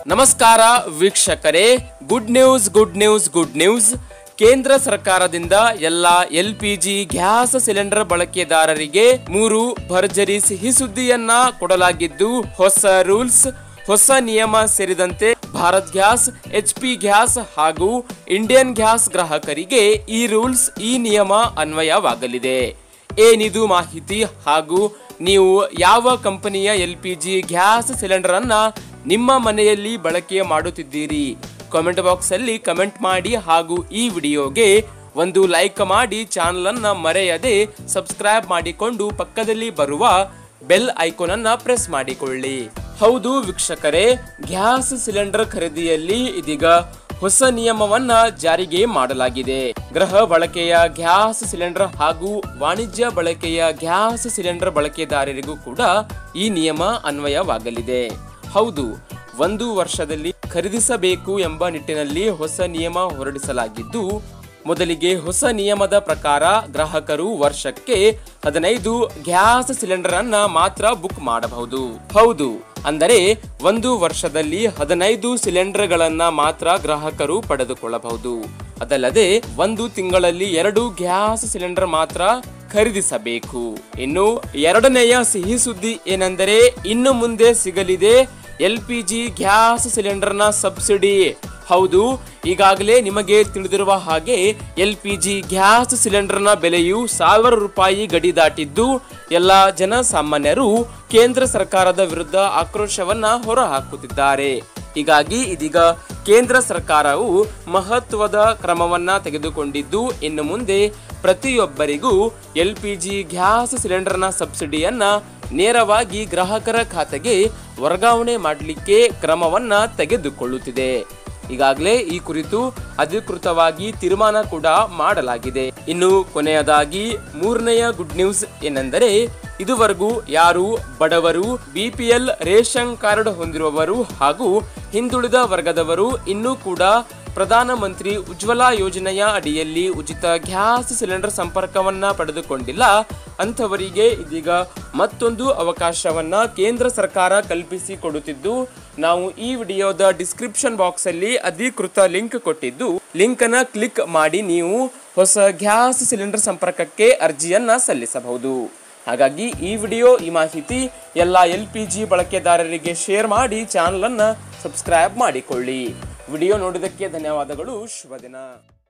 ನಮಸ್ಕಾರ ವೀಕ್ಷಕರೇ good news good news good news ಕೇಂದ್ರ ಸರ್ಕಾರದಿಂದ ಎಲ್ಲ L P G gas cylinder ಬಳಕೆದಾರರಿಗೆ ಮೂರು ಭರ್ಜರಿ ಸಿಹಿ ಸುದ್ದಿಯನ್ನ ಕೊಡಲಾಗಿದ್ದು ಹೊಸ ರೂಲ್ಸ್ ಹೊಸ ನಿಯಮ ಸೇರಿದಂತೆ Bharat gas H P gas ಹಾಗೂ ಇಂಡಿಯನ್ ಗ್ಯಾಸ್ ಗ್ರಾಹಕರಿಗೆ ಈ ರೂಲ್ಸ್ ಈ ನಿಯಮ ಅನ್ವಯವಾಗಲಿದೆ ಏನಿದು ಮಾಹಿತಿ ಹಾಗೂ ನೀವು ಯಾವ ಕಂಪನಿಯ L P G gas cylinder ಅನ್ನ ನಿಮ್ಮ ಮನೆಯಲ್ಲಿ ಬಳಕೆ ಮಾಡುತ್ತಿದ್ದೀರಿ ಕಾಮೆಂಟ್ ಬಾಕ್ಸ್ ಅಲ್ಲಿ ಕಮೆಂಟ್ ಮಾಡಿ ಹಾಗೂ ಈ ವಿಡಿಯೋಗೆ ಒಂದು ಲೈಕ್ ಮಾಡಿ ಚಾನಲ್ ಅನ್ನ ಮರೆಯದೆ ಸಬ್ಸ್ಕ್ರೈಬ್ ಮಾಡಿಕೊಂಡು ಪಕ್ಕದಲ್ಲಿ ಬರುವ ಬೆಲ್ ಐಕಾನ್ ಅನ್ನ ಪ್ರೆಸ್ ಮಾಡಿಕೊಳ್ಳಿ ಹೌದು ವೀಕ್ಷಕರೇ ಗ್ಯಾಸ್ ಸಿಲಿಂಡರ್ ಖರೀದಿಯಲ್ಲಿ ಇದೀಗ ಹೊಸ ನಿಯಮವನ್ನ ಜಾರಿಗೆ ಮಾಡಲಾಗಿದೆ ಗೃಹ ಬಳಕೆಯ ಗ್ಯಾಸ್ ಸಿಲಿಂಡರ್ ಹಾಗೂ ವಾಣಿಜ್ಯ ಬಳಕೆಯ ಗ್ಯಾಸ್ ಸಿಲಿಂಡರ್ ಬಳಕೆದಾರರಿಗೂ ಕೂಡ ಈ ನಿಯಮ ಅನ್ವಯವಾಗಲಿದೆ ಹೌದು ಒಂದು ವರ್ಷದಲ್ಲಿ ಖರೀದಿಸಬೇಕು ಎಂಬ ನಿಟ್ಟಿನಲ್ಲಿ ಹೊಸ ನಿಯಮ ಹೊರಡಿಸಲಾಗಿದ್ದು ಮೊದಲಿಗೆ ಹೊಸ ನಿಯಮದ ಪ್ರಕಾರ ಗ್ರಾಹಕರು ವರ್ಷಕ್ಕೆ ಹದಿನೈದು ಗ್ಯಾಸ್ ಸಿಲಿಂಡರ್ ಅನ್ನ ಮಾತ್ರ ಬುಕ್ ಮಾಡಬಹುದು ಹೌದು ಅಂದರೆ ಒಂದು ವರ್ಷದಲ್ಲಿ ಹದಿನೈದು ಸಿಲಿಂಡರ್ಗಳನ್ನ ಮಾತ್ರ ಗ್ರಾಹಕರು ಪಡೆದುಕೊಳ್ಳಬಹುದು ಅದಲ್ಲದೆ ಒಂದು ತಿಂಗಳಲ್ಲಿ ಎರಡು ಗ್ಯಾಸ್ ಸಿಲಿಂಡರ್ ಮಾತ್ರ ಖರೀದಿಸಬೇಕು ಇನ್ನು ಎರಡನೆಯ ಸಿಹಿ ಸುದ್ದಿ ಏನೆಂದರೆ ಇನ್ನು ಮುಂದೆ ಸಿಗಲಿದೆ ಎಲ್ ಪಿ ಜಿ ಗ್ಯಾಸ್ ಸಿಲಿಂಡರ್ನ ಸಬ್ಸಿಡಿ ಹೌದು ಈಗಾಗಲೇ ನಿಮಗೆ ತಿಳಿದಿರುವ ಹಾಗೆ ಎಲ್ ಪಿ ಜಿ ಗ್ಯಾಸ್ ಸಿಲಿಂಡರ್ನ ಬೆಲೆಯು ಸಾವಿರ ರೂಪಾಯಿ ಗಡಿ ದಾಟಿದ್ದು ಎಲ್ಲ ಜನಸಾಮಾನ್ಯರು ಕೇಂದ್ರ ಸರ್ಕಾರದ ವಿರುದ್ಧ ಆಕ್ರೋಶವನ್ನ ಹೊರಹಾಕುತ್ತಿದ್ದಾರೆ ಹೀಗಾಗಿ ಇದೀಗ ಕೇಂದ್ರ ಸರ್ಕಾರವು ಮಹತ್ವದ ಕ್ರಮವನ್ನ ತೆಗೆದುಕೊಂಡಿದ್ದು ಇನ್ನು ಮುಂದೆ ಪ್ರತಿಯೊಬ್ಬರಿಗೂ ಎಲ್ ಪಿ ಜಿ ಗ್ಯಾಸ್ ಸಿಲಿಂಡರ್ನ ಸಬ್ಸಿಡಿಯನ್ನ ನೇರವಾಗಿ ಗ್ರಾಹಕರ ಖಾತೆಗೆ ವರ್ಗಾವಣೆ ಮಾಡಲಿಕ್ಕೆ ಕ್ರಮವನ್ನ ತೆಗೆದುಕೊಳ್ಳುತ್ತಿದೆ ಈಗಾಗಲೇ ಈ ಕುರಿತು ಅಧಿಕೃತವಾಗಿ ತೀರ್ಮಾನ ಕೂಡ ಮಾಡಲಾಗಿದೆ ಇನ್ನು ಕೊನೆಯದಾಗಿ ಮೂರನೆಯ ಗುಡ್ ನ್ಯೂಸ್ ಏನೆಂದರೆ ಇದುವರೆಗೂ ಯಾರು ಬಡವರು ಬಿಪಿಎಲ್ ರೇಷನ್ ಕಾರ್ಡ್ ಹೊಂದಿರುವವರು ಹಾಗೂ ಹಿಂದುಳಿದ ವರ್ಗದವರು ಇನ್ನೂ ಕೂಡ ಪ್ರಧಾನಮಂತ್ರಿ ಉಜ್ವಲ ಯೋಜನೆಯ ಅಡಿಯಲ್ಲಿ ಉಚಿತ ಗ್ಯಾಸ್ ಸಿಲಿಂಡರ್ ಸಂಪರ್ಕವನ್ನ ಪಡೆದುಕೊಂಡಿಲ್ಲ ಅಂಥವರಿಗೆ ಇದೀಗ ಮತ್ತೊಂದು ಅವಕಾಶವನ್ನ ಕೇಂದ್ರ ಸರ್ಕಾರ ಕಲ್ಪಿಸಿಕೊಡುತ್ತಿದ್ದು ನಾವು ಈ ವಿಡಿಯೋದ ಡಿಸ್ಕ್ರಿಪ್ಷನ್ ಬಾಕ್ಸ್ ಅಲ್ಲಿ ಅಧಿಕೃತ ಲಿಂಕ್ ಕೊಟ್ಟಿದ್ದು ಲಿಂಕ್ ಅನ್ನ ಕ್ಲಿಕ್ ಮಾಡಿ ನೀವು ಹೊಸ ಗ್ಯಾಸ್ ಸಿಲಿಂಡರ್ ಸಂಪರ್ಕಕ್ಕೆ ಅರ್ಜಿಯನ್ನ ಸಲ್ಲಿಸಬಹುದು ಹಾಗಾಗಿ ಈ ವಿಡಿಯೋ ಈ ಮಾಹಿತಿ ಎಲ್ಲ ಎಲ್ ಪಿ ಜಿ ಬಳಕೆದಾರರಿಗೆ ಶೇರ್ ಮಾಡಿ ಚಾನಲ್ ಅನ್ನ ಸಬ್ಸ್ಕ್ರೈಬ್ ಮಾಡಿಕೊಳ್ಳಿ ವಿಡಿಯೋ ನೋಡಿದ್ದಕ್ಕೆ ಧನ್ಯವಾದಗಳು ಶುಭ ದಿನ